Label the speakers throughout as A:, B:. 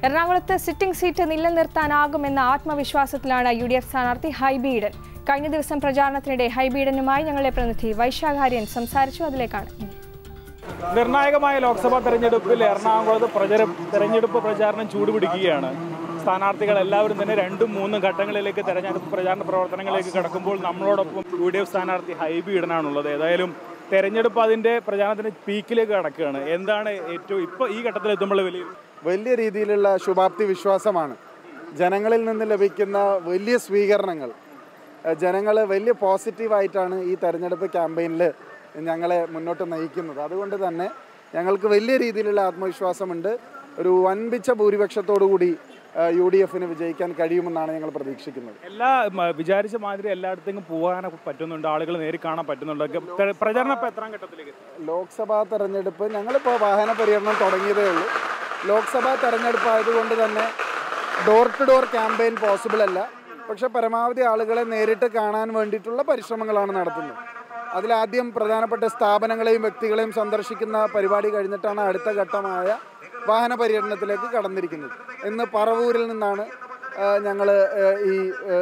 A: എറണാകുളത്ത് sitting seat നിലനിർത്താനാകുമെന്ന ആത്മവിശ്വാസത്തിലാണ് U D F സ്ഥാനാർത്ഥി ഹൈബീഡൻ കഴിഞ്ഞ ദിവസം പ്രചാരണത്തിനിടെ ഹൈബീഡനുമായി ഞങ്ങളുടെ പ്രതിനിധി വൈശാഖാര്യൻ സംസാരിച്ചു അതിലേക്കാണ് ഇനി.
B: നിർണായകമായ ലോക്സഭാ തെരഞ്ഞെടുപ്പിൽ എറണാകുളത്ത് പ്രചര തെരഞ്ഞെടുപ്പ് പ്രചാരണം ചൂടുപിടിക്കുകയാണ് സ്ഥാനാർത്ഥികൾ എല്ലാവരും തന്നെ രണ്ടും മൂന്നും ഘട്ടങ്ങളിലേക്ക് തെരഞ്ഞെടുപ്പ് പ്രചാരണ പ്രവർത്തനങ്ങളിലേക്ക് കടക്കുമ്പോൾ നമ്മളോടൊപ്പം യു ഡി എഫ് സ്ഥാനാർത്ഥി ഹൈബി ഇടനാണുള്ളത് ഏതായാലും തെരഞ്ഞെടുപ്പ് അതിന്റെ പ്രചാരണത്തിന്റെ പീക്കിലേക്ക് കടക്കുകയാണ് എന്താണ് ഏറ്റവും ഇപ്പോൾ ഈ ഘട്ടത്തിൽ എത്തുമ്പോൾ വലിയ
C: വലിയ രീതിയിലുള്ള ശുഭാപ്തി വിശ്വാസമാണ് ജനങ്ങളിൽ നിന്ന് ലഭിക്കുന്ന വലിയ സ്വീകരണങ്ങൾ ജനങ്ങൾ വലിയ പോസിറ്റീവായിട്ടാണ് ഈ തെരഞ്ഞെടുപ്പ് ക്യാമ്പയിനിൽ ഞങ്ങളെ മുന്നോട്ട് നയിക്കുന്നത് അതുകൊണ്ട് തന്നെ ഞങ്ങൾക്ക് വലിയ രീതിയിലുള്ള ആത്മവിശ്വാസമുണ്ട് ഒരു വൻപിച്ച ഭൂരിപക്ഷത്തോടു കൂടി യു ഡി എഫിന് വിജയിക്കാൻ കഴിയുമെന്നാണ് ഞങ്ങൾ പ്രതീക്ഷിക്കുന്നത്
B: എല്ലാ മ, വിചാരിച്ച മാതിരി എല്ലായിടത്തേക്കും പോകാനൊക്കെ പറ്റുന്നുണ്ട് ആളുകൾ നേരി കാണാൻ പറ്റുന്നുണ്ട് തെ- പ്രചാരണം ഇപ്പോൾ എത്രാം ഘട്ടത്തിലേക്ക്
C: ലോക്സഭാ തെരഞ്ഞെടുപ്പ് ഞങ്ങളിപ്പോൾ വാഹന പര്യടനം തുടങ്ങിയതേ ഉള്ളൂ ലോക്സഭാ തെരഞ്ഞെടുപ്പ് ആയതുകൊണ്ട് തന്നെ door to door campaign possible അല്ല പക്ഷെ പരമാവധി ആളുകളെ നേരിട്ട് കാണാൻ വേണ്ടിയിട്ടുള്ള പരിശ്രമങ്ങളാണ് നടത്തുന്നത് അതിലാദ്യം പ്രധാനപ്പെട്ട സ്ഥാപനങ്ങളെയും വ്യക്തികളെയും സന്ദർശിക്കുന്ന പരിപാടി കഴിഞ്ഞിട്ടാണ് അടുത്ത ഘട്ടമായ വാഹന പര്യടനത്തിലേക്ക് കടന്നിരിക്കുന്നത് ഇന്ന് പറവൂരിൽ നിന്നാണ് ഞങ്ങൾ ഈ ആ,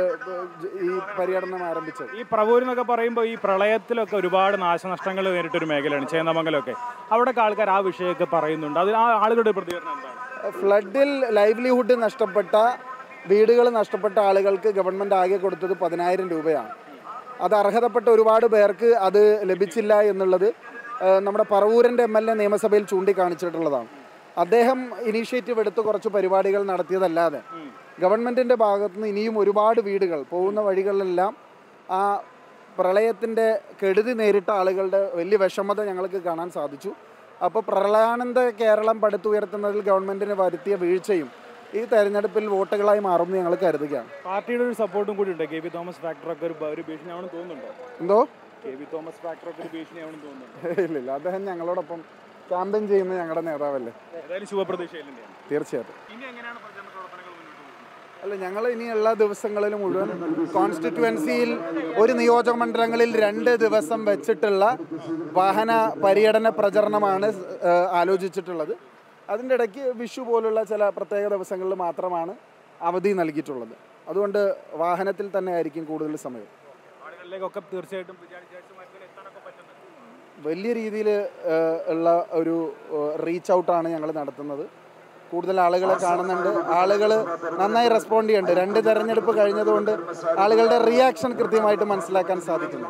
C: ഈ പര്യടനം ആരംഭിച്ചത്
B: ഈ പ്രഭൂർ എന്നൊക്കെ പറയുമ്പോൾ ഈ പ്രളയത്തിലൊക്കെ ഒരുപാട് നാശനഷ്ടങ്ങൾ നേരിട്ടൊരു മേഖലയാണ് ചേന്നമംഗലമൊക്കെ അവിടെയൊക്കെ ആൾക്കാർ ആ വിഷയമൊക്കെ പറയുന്നുണ്ട് അത് ആ ആളുകളുടെ പ്രതികരണം എന്താണ്
C: ഫ്ലഡിൽ ലൈവ്ലിഹുഡ് നഷ്ടപ്പെട്ട വീടുകൾ നഷ്ടപ്പെട്ട ആളുകൾക്ക് ഗവൺമെൻറ് ആകെ കൊടുത്തത് പതിനായിരം രൂപയാണ് അത് അർഹതപ്പെട്ട ഒരുപാട് പേർക്ക് അത് ലഭിച്ചില്ല എന്നുള്ളത് ഏഹ്, നമ്മുടെ പറവൂരൻ്റെ എം എൽ എ നിയമസഭയിൽ ചൂണ്ടിക്കാണിച്ചിട്ടുള്ളതാണ് അദ്ദേഹം ഇനീഷ്യേറ്റീവ് എടുത്ത് കുറച്ച് പരിപാടികൾ നടത്തിയതല്ലാതെ ഗവൺമെൻറ്റിൻ്റെ ഭാഗത്തുനിന്ന് ഇനിയും ഒരുപാട് വീടുകൾ പോകുന്ന വഴികളിലെല്ലാം ആ പ്രളയത്തിൻ്റെ കെടുതി നേരിട്ട ആളുകളുടെ വലിയ വിഷമത ഞങ്ങൾക്ക് കാണാൻ സാധിച്ചു അപ്പോൾ പ്രളയാനന്ത കേരളം പടുത്തുയർത്തുന്നതിൽ ഗവൺമെൻറ്റിന് വരുത്തിയ വീഴ്ചയും ഈ തെരഞ്ഞെടുപ്പിൽ വോട്ടുകളായി മാറുമെന്ന് ഞങ്ങൾ കരുതുകയാണ്
B: പാർട്ടിയുടെ ഒരു സപ്പോർട്ടും കൂടി ഉണ്ട് കെ വി തോമസ് ഫാക്ടറൊക്കെ ഒരു ഒരു ഭീഷണിയാണെന്ന് തോന്നുന്നുണ്ടോ
C: എന്തോ
B: കെ വി തോമസ് ഫാക്ടറൊക്കെ ഒരു ഭീഷണിയാണെന്ന് തോന്നുന്നുണ്ട്
C: ഇല്ലില്ല അദ്ദേഹം ഞങ്ങളോടൊപ്പം ക്യാമ്പയിൻ ചെയ്യുന്ന ഞങ്ങളുടെ നേതാവല്ലേ
B: ഏതായാലും ശുഭപ്രതീക്ഷയില്ലേ
C: തീർച്ചയായിട്ടും
B: ഇനി എങ്ങനെയാണ് പ്രചരണ പ്രവർത്തനങ്ങൾ മുന്നോട്ട് പോകുന്നത്
C: അല്ല ഞങ്ങൾ ഇനി എല്ലാ ദിവസങ്ങളിലും മുഴുവൻ കോൺസ്റ്റിറ്റ്യുവൻസിയിൽ ഒരു നിയോജക മണ്ഡലങ്ങളിൽ രണ്ട് ദിവസം വെച്ചിട്ടുള്ള വാഹന പര്യടന പ്രചരണമാണ് ഏഹ്, ആലോചിച്ചിട്ടുള്ളത് അതിൻ്റെ ഇടയ്ക്ക് വിഷു പോലുള്ള ചില പ്രത്യേക ദിവസങ്ങളിൽ മാത്രമാണ് അവധി നൽകിയിട്ടുള്ളത് അതുകൊണ്ട് വാഹനത്തിൽ തന്നെ ആയിരിക്കും കൂടുതൽ സമയം
B: ആളുകളിലേക്കൊക്കെ തീർച്ചയായിട്ടും വിചാരിച്ച മാർഗത്തിൽ എത്താനൊക്കെ പറ്റുന്നത്
C: വലിയ രീതിയിൽ ഉള്ള ഒരു റീച്ച് ഔട്ടാണ് ഞങ്ങൾ നടത്തുന്നത് കൂടുതൽ ആളുകളെ കാണുന്നുണ്ട് ആളുകൾ നന്നായി റെസ്പോണ്ട് ചെയ്യുന്നുണ്ട് രണ്ട് തെരഞ്ഞെടുപ്പ് കഴിഞ്ഞതുകൊണ്ട് ആളുകളുടെ റിയാക്ഷൻ കൃത്യമായിട്ട് മനസ്സിലാക്കാൻ സാധിക്കുന്നു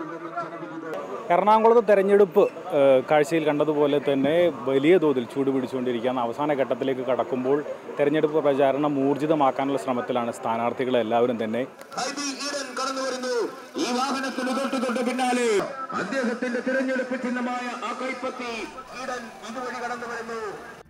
B: എറണാകുളത്ത് തെരഞ്ഞെടുപ്പ് ഏഹ്, കാഴ്ചയിൽ കണ്ടതുപോലെ തന്നെ വലിയ തോതിൽ ചൂട് പിടിച്ചുകൊണ്ടിരിക്കുകയാണ് അവസാന ഘട്ടത്തിലേക്ക് കടക്കുമ്പോൾ തെരഞ്ഞെടുപ്പ് പ്രചാരണം ഊർജിതമാക്കാനുള്ള ശ്രമത്തിലാണ് സ്ഥാനാർത്ഥികൾ എല്ലാവരും തന്നെ
D: ഹൈബി ഈഡൻ കടന്നു വരുന്നു ഈ വാഹനത്തിന് തൊട്ട് തൊട്ട് പിന്നാലെ അദ്ദേഹത്തിന്റെ തിരഞ്ഞെടുപ്പ് ചിഹ്നമായ ആ കൈപ്പത്തി ഈഡൻ ഇതുവഴി കടന്നു വരുന്നു